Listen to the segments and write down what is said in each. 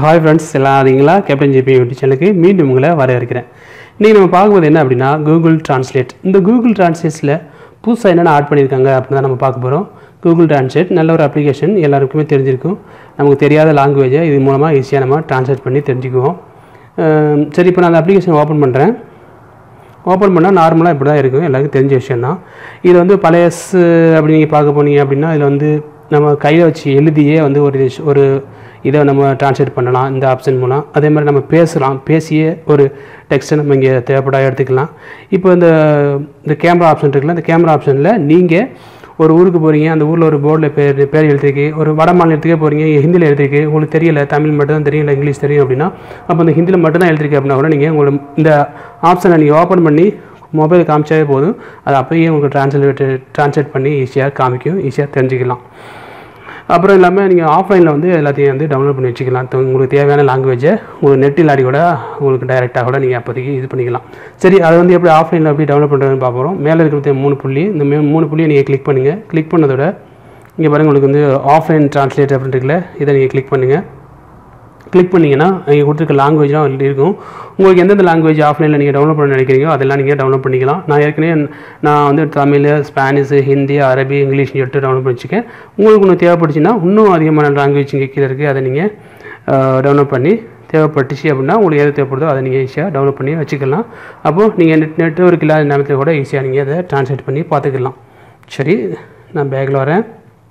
hi friends எல்லாம் இருக்கீங்களா captain GB YouTube சேனலுக்கு மீண்டும் உங்களை வரவேற்கிறேன் இன்றைக்கி நம்ம பார்க்கும்போது என்ன அப்படின்னா கூகுள் டிரான்ஸ்லேட் இந்த கூகுள் டிரான்ஸ்லேட்ஸில் புதுசாக என்னென்ன ஆட் பண்ணியிருக்காங்க அப்படின்னு தான் நம்ம பார்க்க போகிறோம் கூகுள் டிரான்ஸ்லேட் நல்ல ஒரு அப்ளிகேஷன் எல்லாருக்குமே தெரிஞ்சிருக்கும் நமக்கு தெரியாத லாங்குவேஜை இது மூலமாக ஈஸியாக நம்ம டிரான்ஸ்லேட் பண்ணி தெரிஞ்சுக்குவோம் அஹ் சரி இப்போ நான் அந்த அப்ளிகேஷன் ஓப்பன் பண்ணுறேன் ஓப்பன் பண்ணால் நார்மலாக இப்படி தான் இருக்கும் எல்லாருக்கும் தெரிஞ்ச விஷயம் தான் இது வந்து பழையஸ் அப்படி நீங்கள் பார்க்க போனீங்க அப்படின்னா இதில் வந்து நம்ம கையில் வச்சு எழுதியே வந்து ஒரு விஷ- ஒரு இதை நம்ம டிரான்ஸ்லேட் பண்ணலாம் இந்த ஆப்ஷன் மூலம் அதே மாதிரி நம்ம பேசலாம் பேசியே ஒரு டெக்ஸ்ட்டை நம்ம இங்கே தேவைப்படா எடுத்துக்கலாம் இப்போ இந்த இந்த கேமரா ஆப்ஷன் இருக்குல்ல இந்த கேமரா ஆப்ஷனில் நீங்கள் ஒரு ஊருக்கு போகிறீங்க அந்த ஊரில் ஒரு போர்டில் பேர் பேர் எழுதிருக்கு ஒரு வட மாநிலத்துக்கே போகிறீங்க ஹிந்தியில் எழுதிருக்கு உங்களுக்கு தெரியல தமிழ் மட்டும் தான் தெரியும் இல்லை இங்கிலீஷ் தெரியும் அப்படின்னா அப்போ இந்த ஹிந்தியில் மட்டும் தான் எழுதிருக்கு அப்படின்னா கூட நீங்கள் உங்களோட இந்த ஆப்ஷனை நீங்கள் ஓப்பன் பண்ணி மொபைல் காமிச்சாவே போதும் அது அப்பயே உங்களுக்கு டிரான்ஸ்லேட் டிரான்ஸ்லேட் பண்ணி ஈஸியாக காமிக்கும் ஈஸியாக தெரிஞ்சுக்கலாம் அப்புறம் இல்லாமல் நீங்கள் ஆஃப்லைனில் வந்து எல்லாத்தையும் வந்து டவுன்லோட் பண்ணி வச்சுக்கலாம் தொ- உங்களுக்கு தேவையான லாங்குவேஜை உங்களுக்கு நெட் இல்லாடி கூட உங்களுக்கு டைரெக்டாக கூட நீங்கள் அப்போதைக்கு இது பண்ணிக்கலாம் சரி அதை வந்து எப்படி ஆஃப்லைனில் எப்படி டவுன்லோட் பண்ணுறதுன்னு பார்ப்போம் மேலே இருக்கிற மூணு புள்ளி இந்த மே மூணு புள்ளியை நீங்கள் கிளிக் பண்ணுங்கள் கிளிக் பண்ணதோட இங்கே பாருங்க உங்களுக்கு வந்து ஆஃப்லைன் டிரான்ஸ்லேட் அப்படின்னு இருக்குல்ல இதை நீங்கள் கிளிக் பண்ணுங்கள் கிளிக் பண்ணிங்கன்னா இங்கே கொடுத்துருக்க லாங்குவேஜ்லாம் அதில் இருக்கும் உங்களுக்கு எந்தெந்த லாங்குவேஜ் ஆஃப்லைனில் நீங்கள் டவுன்லோட் பண்ண நினைக்கிறீங்களோ அதெல்லாம் நீங்கள் டவுன்லோட் பண்ணிக்கலாம் நான் ஏற்கனவே நான் வந்து தமிழ் ஸ்பானிஷ் ஹிந்தி அரபி இங்கிலீஷ் சொல்லிட்டு டவுன்லோட் பண்ணி வச்சுக்கேன் உங்களுக்கு ஒன்று தேவைப்பட்டுச்சுன்னா இன்னும் அதிகமான லாங்குவேஜ் இங்கே கீழே இருக்குது அதை நீங்கள் டவுன்லோட் பண்ணி தேவைப்பட்டுச்சு அப்படின்னா உங்களுக்கு எது தேவைப்படுதோ அதை நீங்கள் ஈஸியாக டவுன்லோட் பண்ணி வச்சுக்கலாம் அப்போது நீங்கள் நெட் நெட்ஒர்க் இல்லாத நேரத்தில் கூட ஈஸியாக நீங்கள் அதை ட்ரான்ஸ்லேட் பண்ணி பார்த்துக்கலாம் சரி நான் பேக்கில் வரேன்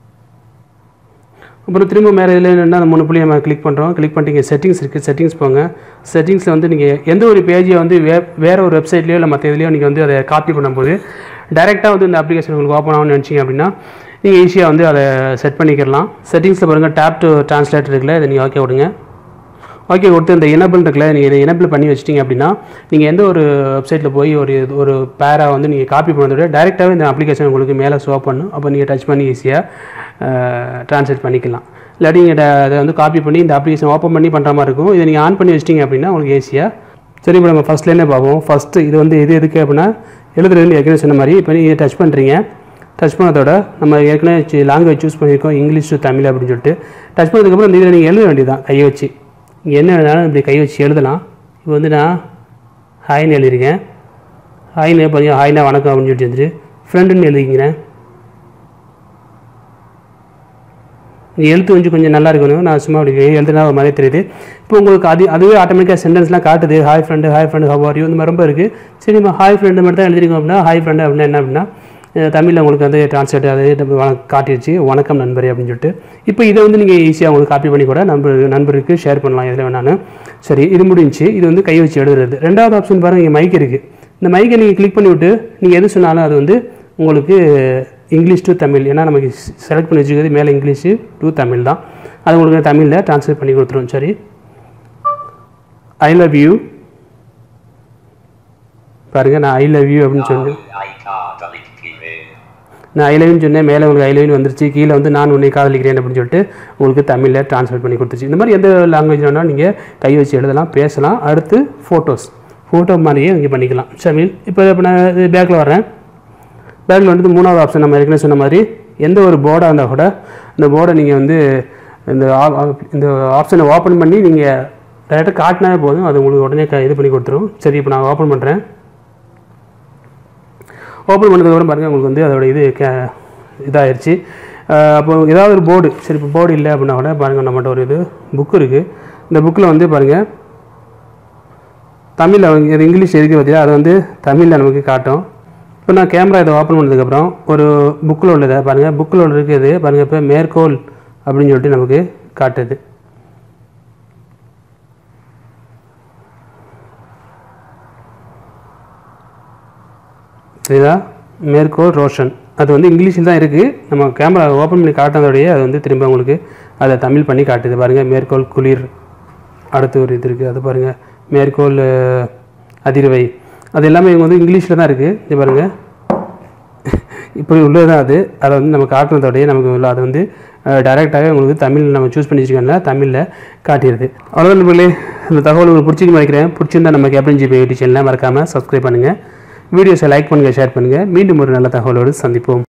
அப்புறம் திரும்ப மேலே இதில் என்னென்னா அந்த மூணு புள்ளி நம்ம கிளிக் பண்ணுறோம் கிளிக் பண்ணிட்டு இங்கே செட்டிங்ஸ் இருக்குது செட்டிங்ஸ் போங்க செட்டிங்ஸில் வந்து நீங்கள் எந்த ஒரு பேஜை வந்து வே வேறு ஒரு வெப்சைட்லையோ இல்லை மற்ற இதுலையோ நீங்கள் வந்து அதை காப்பி பண்ணும்போது டைரெக்டாக வந்து இந்த அப்ளிகேஷன் உங்களுக்கு ஓப்பன் ஆகணும்னு நினச்சிங்க அப்படின்னா நீங்கள் ஈஸியாக வந்து அதை செட் பண்ணிக்கிறலாம் செட்டிங்ஸில் பாருங்கள் டேப் டு டிரான்ஸ்லேட் இருக்குல்ல இதை நீங்கள் ஓகே விடுங்க ஓகே கொடுத்து இந்த எனபிள் இருக்குல்ல நீங்கள் இதை எனபிள் பண்ணி வச்சிட்டிங்க அப்படின்னா நீங்கள் எந்த ஒரு வெப்சைட்டில் போய் ஒரு ஒரு பேரா வந்து நீங்கள் காப்பி பண்ணுறத விட டேரெக்டாகவே இந்த அப்ளிகேஷன் உங்களுக்கு மேலே ஷோ பண்ணும் அப்போ நீங்கள் டச் பண்ணி ஈஸியாக ட்ரான்ஸ்லேட் பண்ணிக்கலாம் இல்லாட்டி நீங்கள் அதை வந்து காப்பி பண்ணி இந்த அப்ளிகேஷன் ஓப்பன் பண்ணி பண்ணுற மாதிரி இருக்கும் இதை நீங்கள் ஆன் பண்ணி வச்சிட்டிங்க அப்படின்னா உங்களுக்கு ஈஸியாக சரி இப்போ நம்ம ஃபஸ்ட்லேருந்தே பார்ப்போம் ஃபஸ்ட்டு இது வந்து எது எதுக்கு அப்படின்னா எழுதுறது ஏற்கனவே சொன்ன மாதிரி இப்போ நீங்கள் டச் பண்ணுறீங்க டச் பண்ணதோட நம்ம ஏற்கனவே லாங்குவேஜ் சூஸ் பண்ணியிருக்கோம் இங்கிலீஷ் to தமிழ் அப்படின்னு சொல்லிட்டு டச் பண்ணதுக்கப்புறம் இந்த இதில் நீங்கள் எழுத வேண்டியதுதான் கையை வச்சு இங்கே என்ன வேணாலும் இப்படி கை வச்சு எழுதலாம் இப்போ வந்து நான் ஹாய்னு எழுதியிருக்கேன் ஹாய்னு பார்த்தீங்கன்னா ஹாய்னா வணக்கம் அப்படின்னு சொல்லிட்டு இருந்துட்டு ஃப்ரெண்டுன்னு எழுதிக்கிறேன் இந்த எழுத்து கொஞ்சம் கொஞ்சம் நல்லா இருக்கணும் நான் சும்மா அப்படி எழுதுனா ஒரு மாதிரி தெரியுது இப்போ உங்களுக்கு அது அதுவே ஆட்டோமேட்டிக்காக சென்டென்ஸ்லாம் காட்டுது hi friend hi friend how are you இந்த மாதிரி ரொம்ப இருக்குது சரி நம்ம ஹாய் ஃப்ரெண்டு மட்டும் தான் எழுதிருக்கோம் அப்படின்னா ஹாய் ஃப்ரெண்டு அப்படின்னா என்ன அப்படின்னா தமிழில் உங்களுக்கு வந்து டிரான்ஸ்லேட் அது நம்ம வண- காட்டிடுச்சு வணக்கம் நண்பரே அப்படின்னு சொல்லிட்டு இப்போ இதை வந்து நீங்கள் ஈஸியாக உங்களுக்கு காப்பி பண்ணி கூட நண்பர் நண்பருக்கு ஷேர் பண்ணலாம் எதில் வேணாலும் சரி இது முடிஞ்சுச்சு இது வந்து கை வச்சு எழுதுறது ரெண்டாவது ஆப்ஷன் பாருங்கள் இங்கே மைக் இருக்குது இந்த மைக்கை நீங்கள் கிளிக் பண்ணி விட்டு நீங்கள் எது சொன்னாலும் அது வந்து உங்களுக்கு இங்கிலீஷ் டு தமிழ் ஏன்னா நமக்கு செலக்ட் பண்ணி வச்சுக்கிறது மேலே இங்கிலீஷு டு தமிழ் தான் அது உங்களுக்கு தமிழில் ட்ரான்ஸ்லேட் பண்ணி கொடுத்துரும் சரி ஐ லவ் யூ பாருங்க நான் ஐ லவ் யூ அப்படின்னு சொன்னேன் நான் ஐ லவ்னு சொன்னேன் மேலே உங்களுக்கு ஐ லவ்னு வந்துருச்சு கீழே வந்து நான் உன்னை காதலிக்கிறேன் அப்படின்னு சொல்லிட்டு உங்களுக்கு தமிழில் ட்ரான்ஸ்லேட் பண்ணி கொடுத்துச்சு இந்த மாதிரி எந்த லாங்குவேஜ் வேணாலும் நீங்கள் கை வச்சு எழுதலாம் பேசலாம் அடுத்து ஃபோட்டோஸ் ஃபோட்டோ மாதிரியே இங்கே பண்ணிக்கலாம் சமீல் இப்போ இப்போ நான் இது பேக்கில் வரேன் பேக்கில் வந்து மூணாவது ஆப்ஷன் நம்ம ஏற்கனவே சொன்ன மாதிரி எந்த ஒரு போர்டாக இருந்தால் கூட இந்த போர்டை நீங்கள் வந்து இந்த ஆ- ஆ- இந்த ஆப்ஷனை ஓப்பன் பண்ணி நீங்கள் டேரெக்டாக காட்டினாவே போதும் அது உங்களுக்கு உடனே க- இது பண்ணி கொடுத்துரும் சரி இப்போ நான் ஓப்பன் பண்ணுறேன் ஓப்பன் பண்ணதுக்கப்புறம் பாருங்கள் உங்களுக்கு வந்து அதோட இது கே இதாகிடுச்சு அப்போ ஏதாவது ஒரு போர்டு சரி இப்போ போர்டு இல்லை அப்படின்னா கூட பாருங்கள் நம்மகிட்ட ஒரு இது புக் இருக்குது இந்த புக்கில் வந்து பாருங்கள் தமிழில் அவங்க இது இங்கிலீஷ் இருக்குது பார்த்தீங்களா அது வந்து தமிழில் நமக்கு காட்டும் இப்போ நான் கேமரா இதை ஓப்பன் பண்ணதுக்கப்புறம் ஒரு புக்கில் உள்ளதை பாருங்கள் புக்கில் உள்ள இருக்குது பாருங்கள் இப்போ மேற்கோள் அப்படின்னு சொல்லிட்டு நமக்கு காட்டுது சரிதா மேற்கோள் ரோஷன் அது வந்து இங்கிலீஷில் தான் இருக்குது நம்ம கேமரா ஓப்பன் பண்ணி காட்டினதோடய அது வந்து திரும்ப உங்களுக்கு அதை தமிழ் பண்ணி காட்டுது பாருங்கள் மேற்கோள் குளிர் அடுத்து ஒரு இது இருக்குது அது பாருங்கள் மேற்கோள் அஹ், அதிர்வை அது எல்லாமே இவங்க வந்து இங்கிலீஷில் தான் இருக்குது இது பாருங்கள் இப்படி உள்ளது தான் அது அதை வந்து நம்ம காட்டுனதோடய நமக்கு உள்ள அது வந்து டைரெக்டாகவே உங்களுக்கு தமிழ் நம்ம சூஸ் பண்ணி வச்சுக்கோங்க தமிழில் காட்டிடுது அவ்வளோதான் நண்பர்களே இந்த தகவல் உங்களுக்கு பிடிச்சிருக்கு நினைக்கிறேன் பிடிச்சிருந்தா நம்ம கேப்டன் ஜிபி யூடியூப் சேனலை மறக்காமல் சப்ஸ்கிரைப் பண்ணுங்கள் வீடியோஸை லைக் பண்ணுங்கள் ஷேர் பண்ணுங்கள் மீண்டும் ஒரு நல்ல தகவலோடு சந்திப்போம்